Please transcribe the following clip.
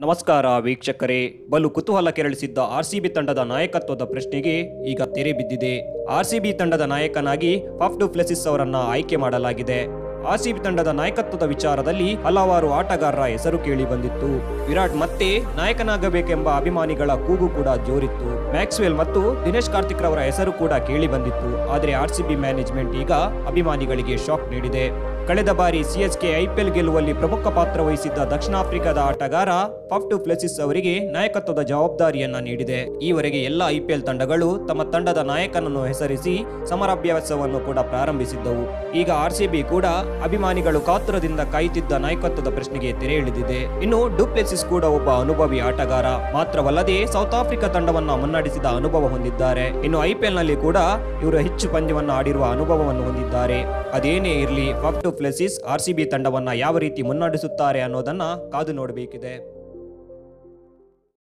ನಮಸ್ಕಾರ ವೀಕ್ಷಕರೇ ಬಲು ಕುತೂಹಲ ಕೆರಳಿಸಿದ್ದ ಆರ್ಸಿಬಿ ತಂಡದ ನಾಯಕತ್ವದ ಪ್ರಶ್ನೆಗೆ ಈಗ ತೆರೆ ಬಿದ್ದಿದೆ ಆರ್ಸಿಬಿ ತಂಡದ ನಾಯಕನಾಗಿ ಫಫ್ ಡು ಫ್ಲೆಸಿಸ್ ಅವರನ್ನ ಆಯ್ಕೆ ಮಾಡಲಾಗಿದೆ ಆರ್ಸಿಬಿ ತಂಡದ ನಾಯಕತ್ವದ ವಿಚಾರದಲ್ಲಿ ಹಲವಾರು ಆಟಗಾರರ ಹೆಸರು ಕೇಳಿ ಬಂದಿತ್ತು ವಿರಾಟ್ ಮತ್ತೆ ನಾಯಕನಾಗಬೇಕೆಂಬ ಅಭಿಮಾನಿಗಳ ಕೂಗು ಕೂಡ ಜೋರಿತ್ತು ಮ್ಯಾಕ್ಸ್ವೆಲ್ ಮತ್ತು ದಿನೇಶ್ ಕಾರ್ತಿಕ್ ರವರ ಹೆಸರು ಕೂಡ ಕೇಳಿ ಬಂದಿತ್ತು ಆದರೆ ಆರ್ಸಿಬಿ ಮ್ಯಾನೇಜ್ಮೆಂಟ್ ಈಗ ಅಭಿಮಾನಿಗಳಿಗೆ ಶಾಕ್ ನೀಡಿದೆ ಕಳೆದ ಬಾರಿ ಸಿಎಸ್ಕೆ ಐಪಿಎಲ್ ಗೆಲ್ಲುವಲ್ಲಿ ಪ್ರಮುಖ ಪಾತ್ರ ವಹಿಸಿದ್ದ ದಕ್ಷಿಣ ಆಫ್ರಿಕಾದ ಆಟಗಾರ ಫಫ್ ಡು ಪ್ಲೆಸಿಸ್ ಅವರಿಗೆ ನಾಯಕತ್ವದ ಜವಾಬ್ದಾರಿಯನ್ನ ನೀಡಿದೆ ಈವರೆಗೆ ಎಲ್ಲ ಐಪಿಎಲ್ ತಂಡಗಳು ತಮ್ಮ ತಂಡದ ನಾಯಕನನ್ನು ಹೆಸರಿಸಿ ಸಮರಾಭ್ಯಾಸವನ್ನು ಕೂಡ ಪ್ರಾರಂಭಿಸಿದ್ದವು ಈಗ ಆರ್ಸಿಬಿ ಕೂಡ ಅಭಿಮಾನಿಗಳು ಕಾತುರದಿಂದ ಕಾಯುತ್ತಿದ್ದ ನಾಯಕತ್ವದ ಪ್ರಶ್ನೆಗೆ ತೆರೆ ಎಳೆದಿದೆ ಇನ್ನು ಡುಪ್ಲೆಸಿಸ್ ಕೂಡ ಒಬ್ಬ ಅನುಭವಿ ಆಟಗಾರ ಮಾತ್ರವಲ್ಲದೆ ಸೌತ್ ಆಫ್ರಿಕಾ ತಂಡವನ್ನ ಮುನ್ನಡೆಸಿದ ಅನುಭವ ಹೊಂದಿದ್ದಾರೆ ಇನ್ನು ಐಪಿಎಲ್ ನಲ್ಲಿ ಕೂಡ ಇವರು ಹೆಚ್ಚು ಪಂದ್ಯವನ್ನ ಆಡಿರುವ ಅನುಭವವನ್ನು ಹೊಂದಿದ್ದಾರೆ ಅದೇನೇ ಇರಲಿ ಫಫ್ ಡು ಫ್ಲೆಸಿಸ್ ಆರ್ಸಿಬಿ ತಂಡವನ್ನ ಯಾವ ರೀತಿ ಮುನ್ನಡೆಸುತ್ತಾರೆ ಅನ್ನೋದನ್ನ ಕಾದು ನೋಡಬೇಕಿದೆ